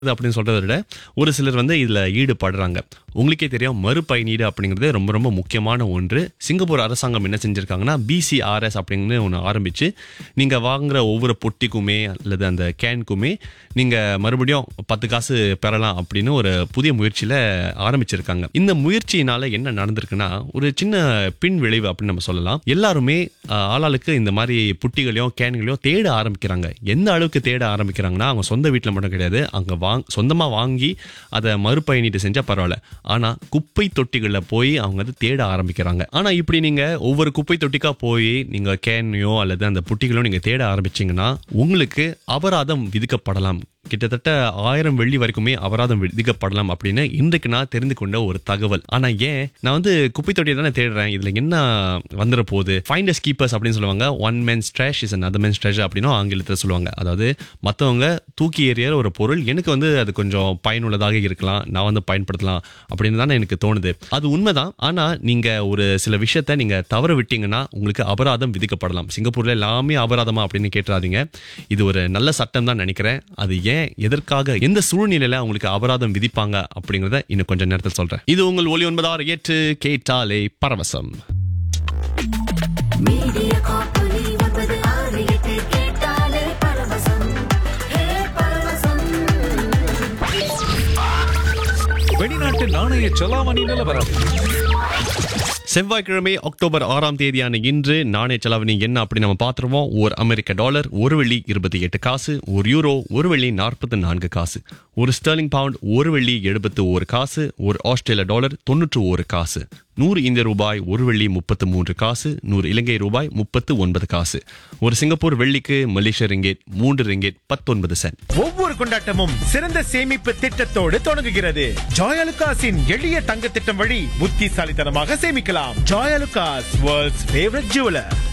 அப்படின்னு சொல்றதை விட ஒரு சிலர் வந்து இதுல ஈடுபடுறாங்க உங்களுக்கே தெரியும் மறுபயனீடு அப்படிங்கிறது ரொம்ப ரொம்ப முக்கியமான ஒன்று சிங்கப்பூர் அரசாங்கம் என்ன செஞ்சிருக்காங்கன்னா பிசிஆர்எஸ் அப்படின்னு ஒன்று ஆரம்பிச்சு நீங்க வாங்குற ஒவ்வொரு பொட்டிக்குமே அல்லது அந்த கேனுக்குமே நீங்க மறுபடியும் பத்து காசு பெறலாம் அப்படின்னு ஒரு புதிய முயற்சியில ஆரம்பிச்சிருக்காங்க இந்த முயற்சியினால என்ன நடந்திருக்குன்னா ஒரு சின்ன பின் விளைவு அப்படின்னு நம்ம சொல்லலாம் எல்லாருமே ஆஹ், ஆளாளுக்கு இந்த மாதிரி புட்டிகளையும் கேன்களையும் தேட ஆரம்பிக்கிறாங்க எந்த அளவுக்கு தேட ஆரம்பிக்கிறாங்கன்னா அவங்க சொந்த வீட்டில் மட்டும் கிடையாது அங்க வாங் சொந்தமா வாங்கி அதை மறுபயணீட்டு செஞ்சா பரவாயில்ல ஆனா குப்பை தொட்டிகளில் போய் அவங்க வந்து தேட ஆரம்பிக்கிறாங்க ஆனா இப்படி நீங்க ஒவ்வொரு குப்பை தொட்டிக்கா போய் நீங்க கேனையோ அல்லது அந்த புட்டிகளோ நீங்க தேட ஆரம்பிச்சீங்கன்னா உங்களுக்கு அபராதம் விதிக்கப்படலாம் கிட்டத்தட்ட ஆயிரம் வெள்ளி வரைக்குமே அபராதம் விதிக்கப்படலாம் அப்படின்னு இன்றைக்கு நான் தெரிந்து கொண்ட ஒரு தகவல் ஆனா ஏன் நான் வந்து குப்பை தொட்டியை தானே தேடுறேன் இதுல என்ன வந்துட போகுது ஃபைண்டர்ஸ் கீப்பர்ஸ் அப்படின்னு சொல்லுவாங்க one man's trash is another man's trash அப்படின்னு ஆங்கிலத்தில் சொல்லுவாங்க அதாவது மற்றவங்க தூக்கி எறிகிற ஒரு பொருள் எனக்கு வந்து அது கொஞ்சம் பயனுள்ளதாக இருக்கலாம் நான் வந்து பயன்படுத்தலாம் அப்படின்னு தானே எனக்கு தோணுது அது உண்மைதான் ஆனா நீங்க ஒரு சில விஷயத்த நீங்க தவற விட்டீங்கன்னா உங்களுக்கு அபராதம் விதிக்கப்படலாம் சிங்கப்பூர்ல எல்லாமே அபராதமா அப்படின்னு கேட்டுறாதீங்க இது ஒரு நல்ல சட்டம் தான் நினைக்கிறேன் அது ஏன் எதற்காக எந்த சூழ்நிலையில உங்களுக்கு அபராதம் விதிப்பாங்க அப்படிங்கறத இன்னும் கொஞ்சம் நேரத்தில் சொல்றேன் இது உங்கள் ஒலி ஒன்பதாறு ஏற்று கேட்டாலே பரவசம் மீடியா காப்பொலி ஒன்பது ஆறு எட்டு கேட்டாலே பரவசம் ஹே பரவசம் வெளிநாட்டு நாணய செலாவணி நிலவரம் செவ்வாய்க்கிழமை அக்டோபர் ஆறாம் தேதியான இன்று நாணய செலவணி என்ன அப்படி நம்ம பார்த்துருவோம் ஒரு அமெரிக்க டாலர் ஒரு வெள்ளி இருபத்தி எட்டு காசு ஒரு யூரோ ஒரு வெள்ளி நாற்பத்தி நான்கு காசு ஒரு ஸ்டெர்லிங் பவுண்ட் ஒரு வெள்ளி எழுபத்து ஒரு காசு ஒரு ஆஸ்திரேலிய டாலர் தொன்னூற்று ஒரு காசு நூறு இந்திய ரூபாய் ஒரு வெள்ளி முப்பத்து மூன்று காசு நூறு இலங்கை ரூபாய் முப்பத்து ஒன்பது காசு ஒரு சிங்கப்பூர் வெள்ளிக்கு மலேசிய ரிங்கெட் மூன்று ரிங்கெட் பத்தொன்பது சென்ட் ஒவ்வொரு கொண்டாட்டமும் சிறந்த சேமிப்பு திட்டத்தோடு தொடங்குகிறது ஜாயலுகாஸின் எளிய தங்க திட்டம் வழி புத்திசாலித்தனமாக சேமிக்கலாம் ஜாயலுகாஸ் வேர்ல்ட்ஸ் ஃபேவரட் ஜுவலர்